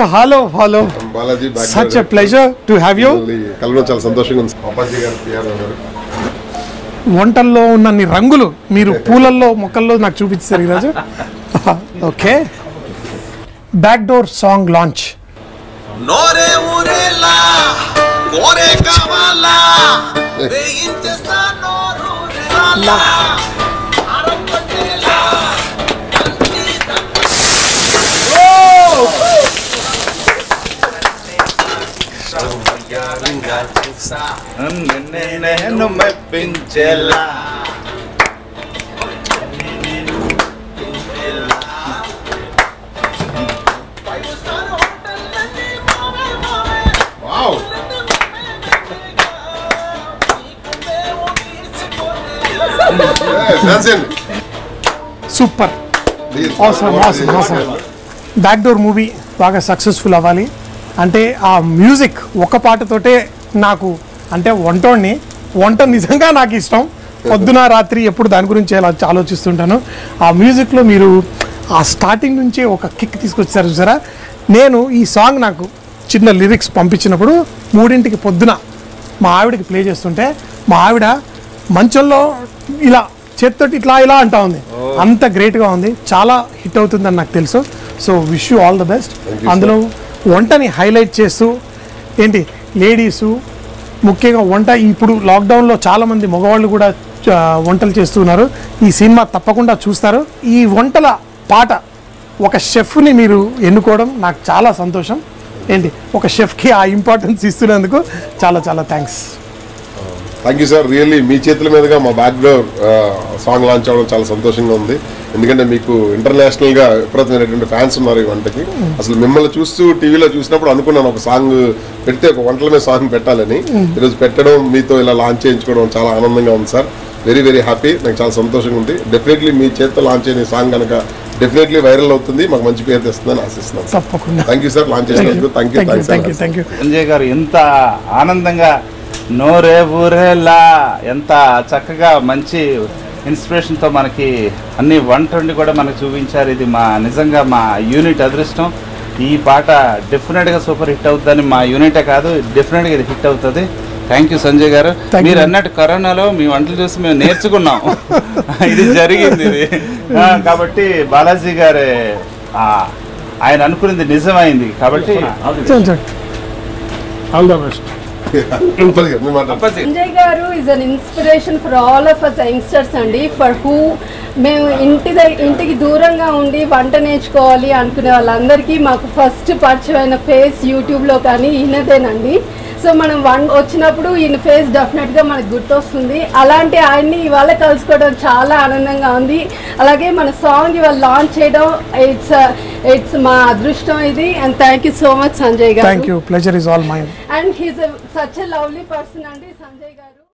Hello hello Balaji back such a director. Pleasure to have you మిమ్మల్ని కలవడం చాలా సంతోషంగా ఉంది అప్పాజీ గారు పిఆర్ గారు వంటల్లో ఉన్నన్ని రంగులు మీరు పూలల్లో మొక్కల్లో నాకు చూపించారు ఈరోజు okay back door song launch నోరే ఊరేలా కోరే కావాలా వేయించేస్తా నోరూరేలా అరపట్టేలా నేను మెప్పించేలా వావ్ డాన్స్ చేయండి సూపర్ Please. అవసరం అవసరం అవసరం బ్యాక్ డోర్ మూవీ బాగా సక్సెస్ఫుల్ అవ్వాలి అంటే ఆ మ్యూజిక్ ఒక పాటతోటే నాకు అంటే వంటోడిని వంట నిజంగా నాకు ఇష్టం పొద్దున రాత్రి ఎప్పుడు దాని గురించి అలా ఆలోచిస్తుంటాను ఆ మ్యూజిక్లో మీరు ఆ స్టార్టింగ్ నుంచే ఒక కిక్ తీసుకొచ్చారు చూసారా నేను ఈ సాంగ్ నాకు చిన్న లిరిక్స్ పంపించినప్పుడు మూడింటికి పొద్దున మా ఆవిడకి ప్లే చేస్తుంటే మా ఆవిడ మంచంలో ఇలా చేత్తోటి ఇట్లా ఇలా అంటా ఉంది అంత గ్రేట్గా ఉంది చాలా హిట్ అవుతుందని నాకు తెలుసు so wish you all the best you, అందులో వంటని హైలైట్ చేస్తూ ఏంటి లేడీసు ముఖ్యంగా వంట ఇప్పుడు లాక్డౌన్లో చాలామంది మగవాళ్ళు కూడా ఆ, వంటలు చేస్తున్నారు ఈ సినిమా తప్పకుండా చూస్తారు ఈ వంటల పాట ఒక షెఫ్ని మీరు ఎన్నుకోవడం నాకు చాలా సంతోషం ఏంటి ఒక షెఫ్కి ఆ ఇంపార్టెన్స్ ఇస్తున్నందుకు చాలా చాలా thanks thank you sir really మీ చేతుల మీదుగా మా బ్యాక్ డోర్ సాంగ్ లాంచ్ అవ్వడం చాలా సంతోషంగా ఉంది ఎందుకంటే మీకు ఇంటర్నేషనల్ గా విపరీతమైనటువంటి ఫ్యాన్స్ ఉన్నారు ఈ వంటకి అసలు మిమ్మల్ని చూస్తూ టీవీలో చూసినప్పుడు అనుకున్నాను ఒక సాంగ్ పెడితే ఒక వంటల మీద సాంగ్ పెట్టాలని ఈరోజు పెట్టడం మీతో ఇలా లాంచ్ చేయించుకోవడం చాలా ఆనందంగా ఉంది సార్ వెరీ వెరీ హ్యాపీ నాకు చాలా సంతోషంగా ఉంది డెఫినెట్లీ మీ చేతితో లాంచ్ అయిన సాంగ్ కనుక డెఫినెట్లీ వైరల్ అవుతుంది మాకు మంచి పేరు తెస్తుందని ఆశిస్తున్నాను తప్పకుండా థ్యాంక్ యూ సార్ లాంచ్ చేసినందుకు thank you thank you thank you thanks thank you Sanjay garu ఎంత ఆనందంగా నోరే ఊరేలా ఎంత చక్కగా మంచి ఇన్స్పిరేషన్తో మనకి అన్ని వంట వండి కూడా మనకు చూపించారు ఇది మా నిజంగా మా యూనిట్ అదృష్టం ఈ పాట డెఫినెట్గా సూపర్ హిట్ అవుతుందని మా యూనిటే కాదు డెఫినెట్గా ఇది హిట్ అవుతుంది థ్యాంక్ యూ సంజయ్ గారు Thank మీరు you. అన్నట్టు కరోనాలో మీ వంటలు చూసి మేము నేర్చుకున్నాం ఇది జరిగింది ఇది ఆ, కాబట్టి బాలాజీ గారి ఆ, ఆయన అనుకున్నది నిజమైంది కాబట్టి ఆల్ ద బెస్ట్ మీ మాట Sanjay garu is an inspiration for all of us youngsters అండి ఫర్ హూ మేము ఇంటి దగ్- ఇంటికి దూరంగా ఉండి వంట నేర్చుకోవాలి అనుకునే వాళ్ళందరికీ మాకు ఫస్ట్ పరిచయమైన ఫేస్ యూట్యూబ్లో కానీ ఈయనదేనండి సో మనం వన్ వచ్చినప్పుడు ఈయన ఫేస్ డెఫినెట్గా మనకు గుర్తొస్తుంది అలాంటి ఆయన్ని ఇవాళ కలుసుకోవడం చాలా ఆనందంగా ఉంది అలాగే మన సాంగ్ ఇవాళ లాంచ్ చేయడం ఇట్స్ ఇట్స్ మా అదృష్టం ఇది and thank you so much Sanjay garu thank you pleasure is all mine and he's such a lovely person అండి సంజయ్ గారు